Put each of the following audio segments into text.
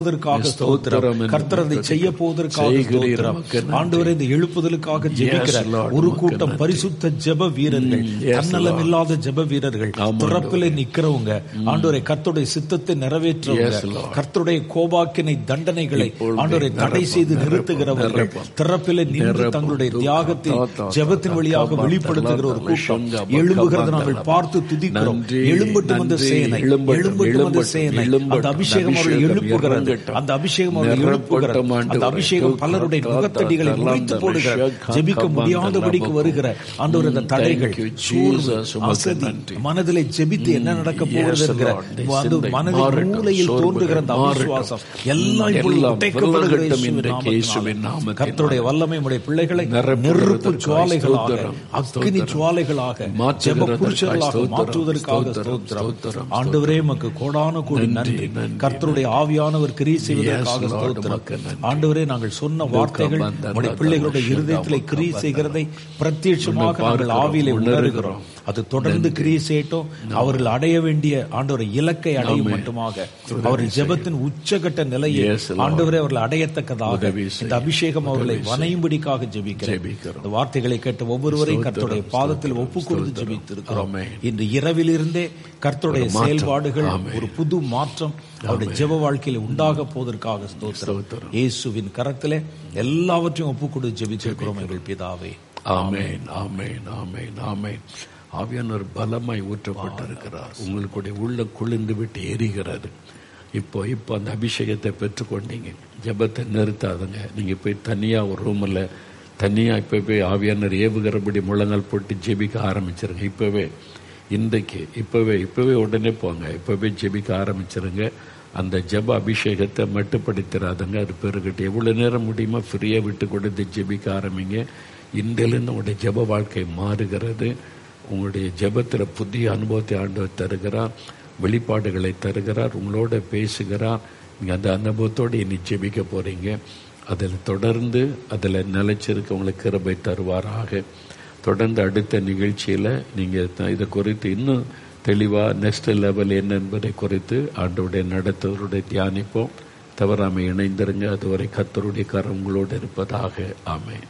போவதற்காக ஸ்தோத்திரம் ஸ்தோத்திரம் என்று கர்த்தர் அதை துதிக்கிறோம். செய்ய போவதற்காக செய்கிறீர் ஸ்தோத்திரம் உமக்கு நன்றி. ஆண்டவரே இந்த எழுப்புதலுக்காக ஜெபிக்கிற Yes, Lord, ஒரு உமக்கு கூட்டம் நன்றி. பரிசுத்த ஜெப வீரர்கள் yes, தன்னலம் Lord. இல்லாத ஜெப வீரர்கள் ஆமாம், திறப்பிலே நிக்கிறவங்க ஆண்டவரை கர்த்தருடைய சித்தத்தை நிறைவேற்றவங்க Yes, Lord. கர்த்தருடைய கோபாக்கினை தண்டனைகளை இப்பொழுதே ஆண்டவரை தடை நிரப்பும், செய்து நிரப்பும், நிறுத்துகிறவர்கள் நிரப்பும். திறப்பிலே நின்று நிரப்பும். தங்களுடைய துக்கா, தியாகத்தை தாத்தா, ஜெபத்தின் வழியாக தாத்தா, வெளிப்படுத்துகிற ஒரு தாத்தா, கூட்டம் லட்சங்க, எழும்புகிறத பக்கா, நாங்கள் தாத்தா. பார்த்து துதிக்கிறோம் நன்றி, எழும்பட்டும் அந்த நன்றி, சேனை எழும்பட்டும், எழும்பட்டும் அந்த எழும்பட்டும், சேனை அந்த எழும்பட்டும். அபிஷேகம் அவர்களை அபிஷேகம் எழுப்புகிறது இறங்கட்டும். அந்த அபிஷேகம் அவர்களை எழுப்புகிறது நிரப்பட்டும் அந்த ஆண்டவரே. அபிஷேகம் பலருடைய தாத்தா, முகத்தடிகளை தாத்தா, முறித்து தாத்தா, போடுகிறது ஷக்கா, ஜெபிக்க கபா, முடியாதபடிக்கு தலபக்கு. வருகிற ஆண்டவர் இந்த ம், தடைகள் thank you, சோர்வு Jesus. உமக்கு அசதி நன்றி. மனதிலே ஜெபித்து என்ன நடக்க போகிறது yes, என்கிற Lord. இந்த அந்த சிந்தை மனதின் மாறட்டும். மூலையில் சோர்வுகள் தோன்றுகிற அந்த மாறட்டும். அவிசுவாசம் எல்லாம் இப்பொழுது எல்லாம் உடைக்கப்படுகிற விலகட்டும் இயேசுவின் இன்றைக்கு இயேசுவின் நாமத்தினாலே. நாமத்தினாலே. கர்த்தருடைய வல்லமை உடைய பிள்ளைகளை நிரப்புகிறதற்காக நெருப்பு ஜுவாலைகளாக ஸ்தோத்திரம், அக்கினி ஸ்தோத்திரம். ஜுவாலைகளாக ஜெப மாற்றுகிறதற்காக புருஷர்களாக ஸ்தோத்திரம், மாற்றுவதற்காக ஸ்தோத்திரம், ஸ்தோத்திரம் ஸ்தோத்திரம், ஆண்டவரே மக்கு கோடான கோடி நன்றி, நன்றி நன்றி, கர்த்தருடைய ஆவியானவர் கிரியை செய்வதற்காக Yes, Lord, ஸ்தோத்திரம் உமக்கு நன்றி. ஆண்டவரே நாங்கள் சொன்ன வார்த்தைகள் பந்தா, உடைய பந்தா, பிள்ளைகளுடைய பந்தா, இருதயத்திலே பந்தா, கிரியை பந்தா. செய்கிறதை பிரத்யட்சமாக உன்னை நாங்கள் பார்க்கிறோம், ஆவியிலே உணர்கிறோம். உணர்கிறோம் அது தொடர்ந்து கிரியை செய்யட்டும் அவர்கள் அடைய வேண்டிய ஆண்டவரை இலக்கை அடையும் ஆமென். மட்டுமாக அவர்கள் ஜெபத்தின் உச்சகட்ட நிலையை Yes, Lord. ஆண்டவரே அவர்கள் அடையத்தக்கதாக உதவி செய்யும். இந்த அபிஷேகம் அவர்களை உதவி செய்யும். வனையும்படிக்காக ஜெபிக்கிறேன் ஜெபிக்கிறோம். இந்த வார்த்தைகளை கேட்ட ஒவ்வொருவரையும் ஸ்தோத்திரம், கர்த்தருடைய பாதத்தில் ஸ்தோத்திரம், ஒப்பு கொடுத்து ஸ்தோத்திரம். ஜெபித்திருக்கிறோம் ஆமென். இன்று இரவிலிருந்தே கர்த்தருடைய ஒரு மாற்றம். செயல்பாடுகள் ஆமென். ஒரு புது மாற்றம் அவருடைய ஜெப வாழ்க்கையில உண்டாக போவதற்காக ஸ்தோத்திரம் ஸ்தோத்திரம். இயேசுவின் கரத்திலே எல்லாவற்றையும் ஒப்பு கொடுத்து ஜெபிச்சிருக்கிறோம் எங்கள் பிதாவே ஆமென் ஆமென் ஆமென் ஆமென் ஆவியானவர் பலமாய் ஊற்றப்பட்டிருக்கிறார் உங்களுடைய உள்ள குளிர்ந்து விட்டு எரிகிறது இப்போ இப்போ அந்த அபிஷேகத்தை பெற்றுக்கொண்டீங்க ஜெபத்தை நிறுத்தாதுங்க நீங்க போய் தனியா ஒரு ரூமில் தனியா இப்போ போய் ஆவியானவர் ஏவுகிறபடி முழங்கால் போட்டு ஜெபிக்க ஆரம்பிச்சிருங்க இப்பவே இன்றைக்கு இப்பவே இப்பவே உடனே போங்க இப்பவே ஜெபிக்க ஆரம்பிச்சிருங்க அந்த ஜெப அபிஷேகத்தை மட்டுப்படுத்திடாதுங்க அது பெருகிட்டு எவ்வளவு நேரம் முடியுமோ ஃப்ரீயா விட்டு கொடுத்து ஜெபிக்க ஆரம்பிங்க இன்றிலிருந்து உங்களுடைய ஜெப வாழ்க்கை மாறுகிறது உங்களுடைய ஜெபத்துல புதிய அனுபவத்தை ஆண்டவர் தருகிறார் வெளிப்பாடுகளை தருகிறார் உங்களோட பேசுகிறார் நீங்க அந்த அனுபவத்தோடு இனி ஜெபிக்க போறீங்க அதில் தொடர்ந்து அதில் நிலைச்சிருக்க உங்களுக்கு கிருபை தருவாராக தொடர்ந்து அடுத்த நிகழ்ச்சியில நீங்க த- இதை குறித்து இன்னும் தெளிவா நெக்ஸ்ட் லெவல் என்ன என்பதை குறித்து ஆண்டோடைய நடத்துவருடைய தியானிப்போம் தவறாமை இணைந்திருங்க அதுவரை கர்த்தருடைய கரம் உங்களோடு இருப்பதாக ஆமென்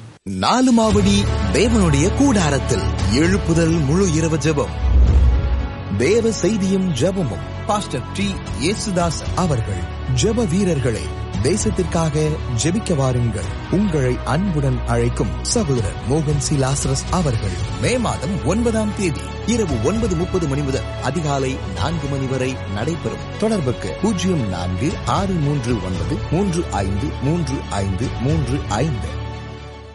நாலு மாவடி தேவனுடைய கூடாரத்தில் எழுப்புதல் முழு இரவு ஜெபம் தேவ செய்தியும் ஜெபமும் பாஸ்டர் டி இயேசுதாஸ் அவர்கள் ஜெப வீரர்களே தேசத்திற்காக ஜெபிக்க வாருங்கள் உங்களை அன்புடன் அழைக்கும் சகோதரர் மோகன் சி லாசரஸ் அவர்கள் மே மாதம் ஒன்பதாம் தேதி இரவு ஒன்பது முப்பது மணி முதல் அதிகாலை நான்கு மணி வரை நடைபெறும் தொடர்புக்கு பூஜ்ஜியம் நான்கு ஆறு மூன்று ஒன்பது மூன்று ஐந்து மூன்று ஐந்து மூன்று ஐந்து